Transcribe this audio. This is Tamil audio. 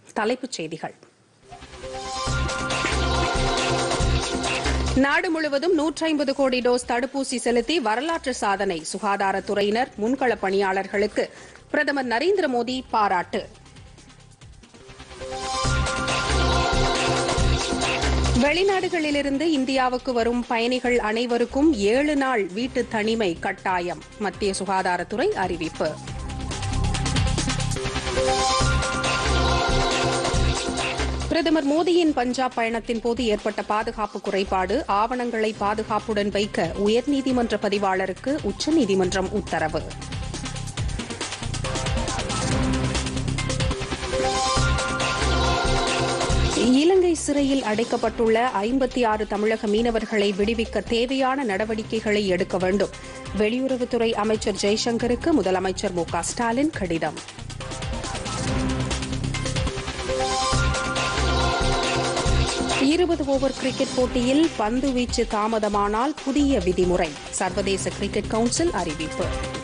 தலைப்புச் செய்திகள் நாடு முழுவதும் 150 கோடி டோஸ் தடுப்பூசி செலுத்தி வரலாற்று சாதனை சுகாதாரத்துறையினர் முன்களப் பணியாளர்களுக்கு பிரதமர் நரேந்திர மோடி பாராட்டு வெளிநாடுகளிலிருந்து இந்தியாவுக்கு வரும் பயணிகள் அனைவருக்கும் ஏழு நாள் வீட்டு தனிமை கட்டாயம் மத்திய சுகாதாரத்துறை அறிவிப்பு பிரதமர் மோடியின் பஞ்சாப் பயணத்தின் போது ஏற்பட்ட பாதுகாப்பு குறைபாடு ஆவணங்களை பாதுகாப்புடன் வைக்க உயர்நீதிமன்ற பதிவாளருக்கு உச்சநீதிமன்றம் உத்தரவு இலங்கை சிறையில் அடைக்கப்பட்டுள்ள ஐம்பத்தி ஆறு தமிழக மீனவர்களை விடுவிக்க தேவையான நடவடிக்கைகளை எடுக்க வேண்டும் வெளியுறவுத்துறை அமைச்சர் ஜெய்சங்கருக்கு முதலமைச்சர் மு க ஸ்டாலின் கடிதம் இருபது ஓவர் கிரிக்கெட் போட்டியில் பந்து வீச்சு தாமதமானால் புதிய விதிமுறை சர்வதேச கிரிக்கெட் கவுன்சில் அறிவிப்பு